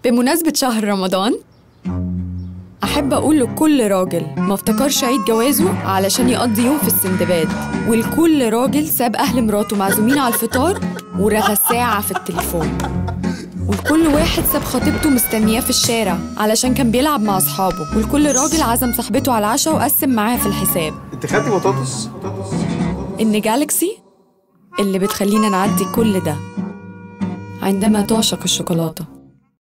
بمناسبة شهر رمضان أحب أقول لكل راجل ما افتكرش عيد جوازه علشان يقضي يوم في السندباد ولكل راجل ساب أهل مراته معزومين على الفطار ورغى ساعة في التليفون ولكل واحد ساب خطيبته مستنياه في الشارع علشان كان بيلعب مع أصحابه ولكل راجل عزم صاحبته على العشاء وقسم معاها في الحساب انت خدتي بطاطس إن جالكسي اللي بتخلينا نعدي كل ده عندما تعشق الشوكولاتة